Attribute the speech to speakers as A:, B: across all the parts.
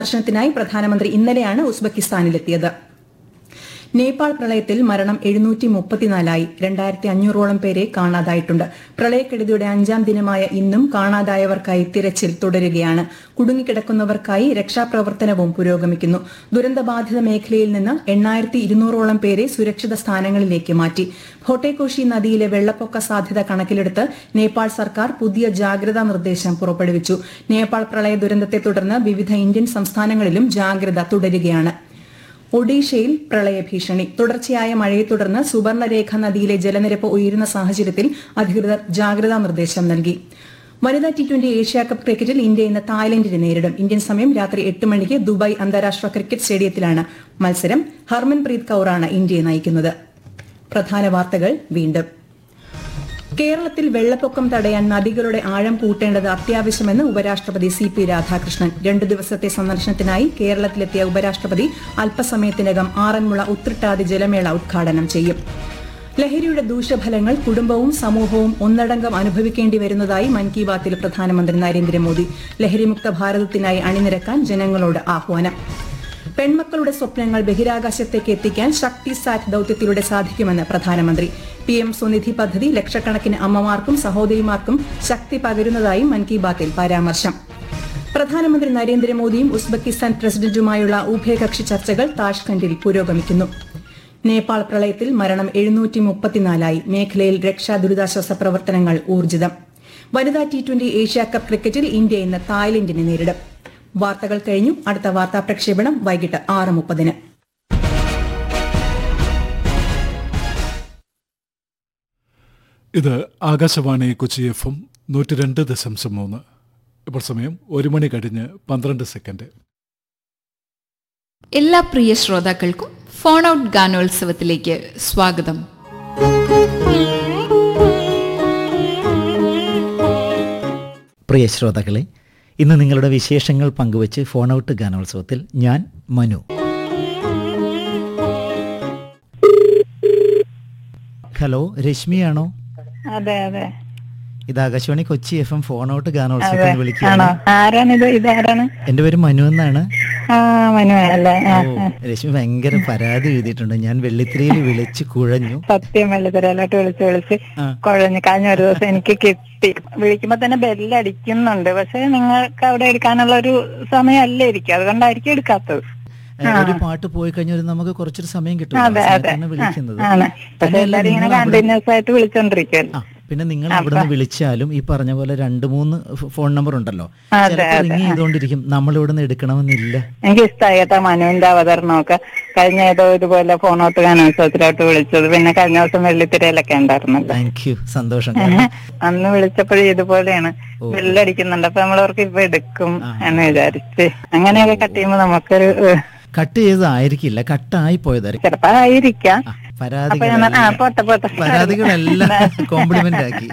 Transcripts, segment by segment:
A: ദർശനത്തിനായി പ്രധാനമന്ത്രി ഇന്നലെയാണ് ഉസ്ബെക്കിസ്ഥാനിലെത്തിയത് നേപ്പാൾ പ്രളയത്തിൽ മരണം എഴുന്നൂറ്റി മുപ്പത്തിനാലായി രണ്ടായിരത്തി അഞ്ഞൂറോളം പേരെ കാണാതായിട്ടുണ്ട് പ്രളയക്കെടുതിയുടെ അഞ്ചാം ദിനമായ ഇന്നും കാണാതായവർക്കായി തിരച്ചിൽ തുടരുകയാണ് കുടുങ്ങിക്കിടക്കുന്നവർക്കായി രക്ഷാപ്രവർത്തനവും പുരോഗമിക്കുന്നു ദുരന്തബാധിത മേഖലയിൽ നിന്ന് എണ്ണായിരത്തി ഇരുന്നൂറോളം പേരെ സുരക്ഷിത സ്ഥാനങ്ങളിലേക്ക് മാറ്റി ഭോട്ടേകോഷി നദിയിലെ വെള്ളപ്പൊക്ക സാധ്യത കണക്കിലെടുത്ത് നേപ്പാൾ സർക്കാർ പുതിയ ജാഗ്രതാ നിർദ്ദേശം പുറപ്പെടുവിച്ചു നേപ്പാൾ പ്രളയ ദുരന്തത്തെ തുടർന്ന് വിവിധ ഇന്ത്യൻ സംസ്ഥാനങ്ങളിലും ജാഗ്രത തുടരുകയാണ് ഒഡീഷയിൽ പ്രളയഭീഷണി തുടർച്ചയായ മഴയെ തുടർന്ന് സുവർണരേഖ നദിയിലെ ജലനിരപ്പ് ഉയരുന്ന സാഹചര്യത്തിൽ അധികൃതർ ജാഗ്രതാ നിർദ്ദേശം നൽകി വനിതാ ടി ട്വന്റി ഏഷ്യാകപ്പ് ക്രിക്കറ്റിൽ ഇന്ത്യ ഇന്ന് തായ്ലൻഡിനെ നേരിടും ഇന്ത്യൻ സമയം രാത്രി എട്ട് മണിക്ക് ദുബായ് അന്താരാഷ്ട്ര ക്രിക്കറ്റ് സ്റ്റേഡിയത്തിലാണ് മത്സരം ഹർമൻപ്രീത് കൌറാണ് ഇന്ത്യയെ നയിക്കുന്നത് പ്രധാന വാർത്തകൾ വീണ്ടും കേരളത്തിൽ വെള്ളപ്പൊക്കം തടയാൻ നദികളുടെ ആഴം കൂട്ടേണ്ടത് അത്യാവശ്യമെന്ന് ഉപരാഷ്ട്രപതി സി പി രാധാകൃഷ്ണൻ രണ്ടു ദിവസത്തെ സന്ദർശനത്തിനായി കേരളത്തിലെത്തിയ ഉപരാഷ്ട്രപതി അല്പസമയത്തിനകം ആറന്മുള ഉത്രട്ടാതി ജലമേള ഉദ്ഘാടനം ചെയ്യും ലഹരിയുടെ ദൂഷ്യഫലങ്ങൾ കുടുംബവും സമൂഹവും ഒന്നടങ്കം അനുഭവിക്കേണ്ടി വരുന്നതായി മൻ കി ബാത്തിൽ പ്രധാനമന്ത്രി നരേന്ദ്രമോദി ലഹരിമുക്ത ഭാരതത്തിനായി അണിനിരക്കാൻ ജനങ്ങളോട് ആഹ്വാനം പെൺമക്കളുടെ സ്വപ്നങ്ങൾ ബഹിരാകാശത്തേക്ക് എത്തിക്കാൻ ശക്തി സാറ്റ് ദൌത്യത്തിലൂടെ സാധിക്കുമെന്ന് പ്രധാനമന്ത്രി പി എം സ്വനിധി പദ്ധതി ലക്ഷക്കണക്കിന് അമ്മമാർക്കും സഹോദരിമാർക്കും ശക്തി പകരുന്നതായും മൻ കി ബാത്തിൽ പരാമർശം പ്രധാനമന്ത്രി നരേന്ദ്രമോദിയും ഉസ്ബെക്കിസ്ഥാൻ പ്രസിഡന്റുമായുള്ള ഉഭയകക്ഷി ചർച്ചകൾ താഷ്കണ്ടിൽ പുരോഗമിക്കുന്നു നേപ്പാൾ പ്രളയത്തിൽ മരണം എഴുന്നൂറ്റി മുപ്പത്തിനാലായി മേഖലയിൽ രക്ഷാ ദുരിതാശ്വാസ പ്രവർത്തനങ്ങൾ ഊർജിതം വനിതാ ടി ട്വന്റി ഏഷ്യാകപ്പ് ക്രിക്കറ്റിൽ ഇന്ത്യ ഇന്ന് തായ്ലൻഡിനെ നേരിടും വാർത്തകൾ കഴിഞ്ഞു അടുത്ത വാർത്താ പ്രക്ഷേപണം വൈകിട്ട് ആറ് മുപ്പതിന്
B: ഇത് ആകാശവാണി കൊച്ചി എഫ് എം നൂറ്റി രണ്ട് ദശാംശം മൂന്ന് ഇപ്പോൾ സമയം ഒരു മണി കഴിഞ്ഞ് പന്ത്രണ്ട് സെക്കൻഡ്
C: എല്ലാ പ്രിയ ശ്രോതാക്കൾക്കും ഫോൺ ഔട്ട് ഗാനോത്സവത്തിലേക്ക് സ്വാഗതം
D: പ്രിയ ശ്രോതാക്കളെ ഇന്ന് നിങ്ങളുടെ വിശേഷങ്ങൾ പങ്കുവച്ച് ഫോൺ ഔട്ട് ഗാനോത്സവത്തിൽ ഞാൻ മനു ഹലോ രശ്മിയാണോ
E: അതെ അതെ
D: ഇത് Akashvani Kochi F M phone out ഗാനോത്സവത്തിൽ
E: ആണോ
D: വിളിക്കുകയാണ്
E: ആരാണിത് ഇതാരാണ്
D: എന്റെ പേര് മനു എന്നാണ്
E: ആ മനുവല്ലേ ആ
D: ഓ, രശ്മി ഭയങ്കര പരാതി എഴുതിയിട്ടുണ്ട് ഞാൻ വെള്ളിത്തിരയിൽ വിളിച്ച് കുഴഞ്ഞു
E: സത്യം വെള്ളിത്തിരയിലോട്ട് വിളിച്ച് വിളിച്ച്
D: ആ.
E: കുഴഞ്ഞു കഴിഞ്ഞ ഒരു ദിവസം എനിക്ക് കിട്ടി വിളിക്കുമ്പോ തന്നെ ബെല്ലടിക്കുന്നുണ്ട് പക്ഷെ നിങ്ങൾക്ക് അവിടെ എടുക്കാനുള്ള ഒരു സമയമല്ലേ ഇരിക്കും അതുകൊണ്ടായിരിക്കും എടുക്കാത്തത്
D: ഏ, ഒരു പാട്ട് പോയി കഴിഞ്ഞാൽ ഒരു നമുക്ക് കുറച്ചൊരു സമയം കിട്ടും ആ
E: അതെ അതെ
D: സമയത്താണ് വിളിക്കുന്നത്
E: ആണ് പക്ഷെ
D: തന്നെയല്ല
E: എല്ലാരും ഇങ്ങനെ
D: നിങ്ങൾ അവിടെ-
E: കണ്ടിന്യൂസ് ആയിട്ട് വിളിച്ചോണ്ടിരിക്കുമല്ലോ
D: ആ പിന്നെ നിങ്ങൾ അവിടെ നിന്ന് വിളിച്ചാലും ഈ പറഞ്ഞ പോലെ രണ്ട് മൂന്ന് ഫ് ഫോൺ നമ്പർ ഉണ്ടല്ലോ
E: അതെ,
D: ചിലപ്പോൾ
E: അതെ.
D: റിങ് ചെയ്തുകൊണ്ടിരിക്കും നമ്മൾ ഇവിടെ നിന്ന് എടുക്കണമെന്നില്ല
E: എനിക്ക് ഇഷ്ടമായി കേട്ടോ മനുവിന്റെ അവതരണമൊക്കെ കഴിഞ്ഞ ഏതോ ഇതുപോലെ ഫോണോട്ട് ഗാനോത്സവത്തിലോട്ട് വിളിച്ചത് പിന്നെ കഴിഞ്ഞ ദിവസം വെള്ളിത്തിരയിലൊക്കെ ഉണ്ടായിരുന്നല്ലോ
D: താങ്ക് യു സന്തോഷം കാരണം
E: അന്ന് വിളിച്ചപ്പോഴും ഇതുപോലെയാണ്
D: ഓ.
E: ബെല്ലടിക്കുന്നുണ്ട് അപ്പൊ നമ്മളവർക്ക് ഇപ്പൊ എടുക്കും എന്ന് വിചാരിച്ച് അങ്ങനെയൊക്കെ കട്ട് ചെയ്യുമ്പോ നമുക്കൊരു ഏഹ്,
D: കട്ട് ചെയ്തതായിരിക്കില്ല കട്ടായി പോയതായിരിക്കും
E: ചിലപ്പോ ആയിരിക്കാം
D: ആ,
E: അപ്പൊ ഞാൻ ആ
D: പരാതികളെല്ലാം
E: പോട്ടെ പോട്ടെ
D: പരാതികളെല്ലാം കോംപ്ലിമെന്റ് ആക്കി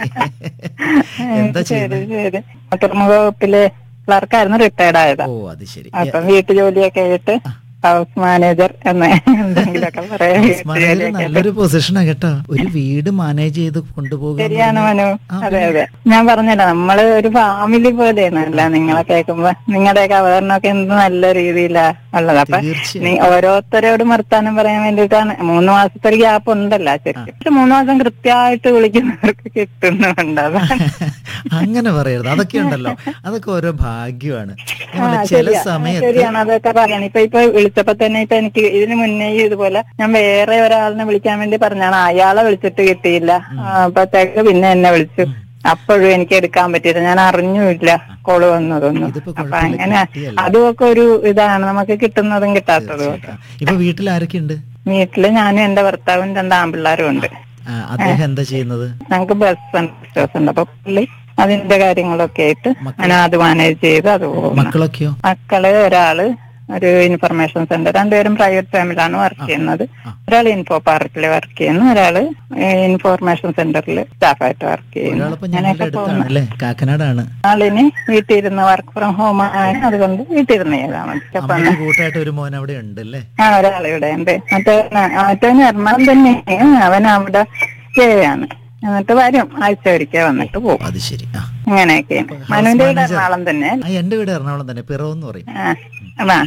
D: എന്താ
E: ശരി
D: ചെയ്യുന്നത്
E: ശരി തുറമുഖ വകുപ്പിലെ ക്ലർക്കായിരുന്നു റിട്ടയർഡ് ആയതാ
D: ഓ അത് ശരി
E: അപ്പൊ വീട്ടു ജോലിയൊക്കെ ആയിട്ട് ഹൗസ് മാനേജർ എന്ന് എന്തെങ്കിലുമൊക്കെ പറയാം വീട്ടു
D: ഉസ്മാനിൽ
E: ജോലിയൊക്കെ ആയിട്ട്.
D: നല്ലൊരു പൊസിഷനാ കേട്ടോ ഒരു വീട് മാനേജ് ചെയ്ത് കൊണ്ടുപോകുക എന്ന്
E: ശരിയാണ് മനു
D: പറഞ്ഞാൽ- ആ,
E: അതെ അതെ ഞാൻ പറഞ്ഞല്ലോ നമ്മള് ഒരു ഫാമിലി പോലെയാണ് അല്ല നിങ്ങളെ കേൾക്കുമ്പോ നിങ്ങളുടെയൊക്കെ അവതരണമൊക്കെ എന്ത് നല്ല രീതിയിലാ ഉള്ളത് അപ്പൊ
D: തീർച്ചയായും.
E: നീ ഓരോരുത്തരോടും വർത്താനം പറയാൻ വേണ്ടിയിട്ടാണ് മൂന്ന് മാസത്തെ ഒരു ഗ്യാപ്പ് ഉണ്ടല്ലോ ശരിക്കും പക്ഷെ മൂന്ന് മാസം കൃത്യമായിട്ട് വിളിക്കുന്നവർക്ക് കിട്ടുന്നുണ്ട് അതാണ്
D: അങ്ങനെ പറയരുത് അതൊക്കെ ഉണ്ടല്ലോ അതൊക്കെ ഓരോ ഭാഗ്യമാണ് ഞാൻ
E: ആ,
D: പറഞ്ഞില്ലേ, ചില
E: ശരിയാ.
D: സമയത്ത്
E: ശരിയാണ് അതൊക്കെ പറയണം ഇപ്പൊ ഇപ്പൊ വിളിച്ചപ്പോ തന്നെ ഇപ്പൊ എനിക്ക് ഇതിന് മുന്നേ ഇതുപോലെ ഞാൻ വേറെ ഒരാളിനെ വിളിക്കാൻ വേണ്ടി പറഞ്ഞാണ് അയാളെ വിളിച്ചിട്ട് കിട്ടിയില്ല അപ്പത്തേക്ക് പിന്നെ എന്നെ വിളിച്ചു അപ്പോഴും എനിക്ക് എടുക്കാൻ പറ്റിയില്ല ഞാൻ അറിഞ്ഞുമില്ല കോള് വന്നതൊന്നും
D: ഇതിപ്പോ
E: അപ്പൊ
D: കുഴപ്പമില്ല,
E: അങ്ങനെ
D: കിട്ടിയല്ലോ.
E: അതുമൊക്കെ ഒരു ഇതാണ് നമുക്ക് കിട്ടുന്നതും കിട്ടാത്തതും ഒക്കെ.
D: ഇപ്പൊ വീട്ടിൽ ആരൊക്കെ ഉണ്ട്
E: വീട്ടില് ഞാനും എന്റെ ഭർത്താവും രണ്ട് ആമ്പിള്ളാരും ഉണ്ട്
D: ആ, അദ്ദേഹം എന്താ ചെയ്യുന്നത്
E: ഞങ്ങൾക്ക് ബസ് ബിസിനസ് ഉണ്ട് അപ്പൊ പുള്ളി അതിന്റെ കാര്യങ്ങളൊക്കെ ആയിട്ട്
D: മക്കള്?
E: ഞാൻ അത് മാനേജ് ചെയ്ത് അത് പോകുന്നു
D: മക്കളൊക്കെയോ
E: മക്കള് ഒരാള് ഒരു ഇൻഫർമേഷൻ സെന്റർ രണ്ടുപേരും പ്രൈവറ്റ് ഫാമിലാണ് വർക്ക് ചെയ്യുന്നത്
D: ആ.
E: ഒരാൾ ഇൻഫോ പാർക്കിൽ വർക്ക് ചെയ്യുന്നു ഒരാള് ഇൻഫോർമേഷൻ സെന്ററിൽ സ്റ്റാഫായിട്ട് വർക്ക് ചെയ്യുന്നു
D: ഒരാളിപ്പോ ഞങ്ങളുടെ
E: അങ്ങനെയൊക്കെ
D: അടുത്താണ്
E: പോകുന്നു
D: അല്ലേ കാക്കനാടാണ്
E: ആളിന് വീട്ടിലിരുന്ന് വർക്ക് ഫ്രം ഹോം ആണ് അതുകൊണ്ട് വീട്ടിലിരുന്ന് ചെയ്താണ് അപ്പൊ
D: അമ്മയ്ക്ക് കൂട്ടായിട്ട് ഒരു മോൻ അവിടെ ഉണ്ട് അല്ലേ
E: ആ ഒരാൾ ഇവിടെ ഉണ്ട് മറ്റേ മറ്റവന് എറണാകുളം തന്നെയാണ് അവൻ അവിടെ സ്റ്റേ ആണ് എന്നിട്ട് വരും ആഴ്ച ഒരിക്കൽ വന്നിട്ട് പോകും
D: അത് ശരി ആ
E: അങ്ങനെയൊക്കെയാണ്
D: ഹൗസ്
E: മനുവിന്റെ വീട്
D: മാനേജർ.
E: എറണാകുളം തന്നെ
D: ആ എന്റെ വീട് എറണാകുളം തന്നെ പിറവെന്ന് പറയും
E: ആ, ആ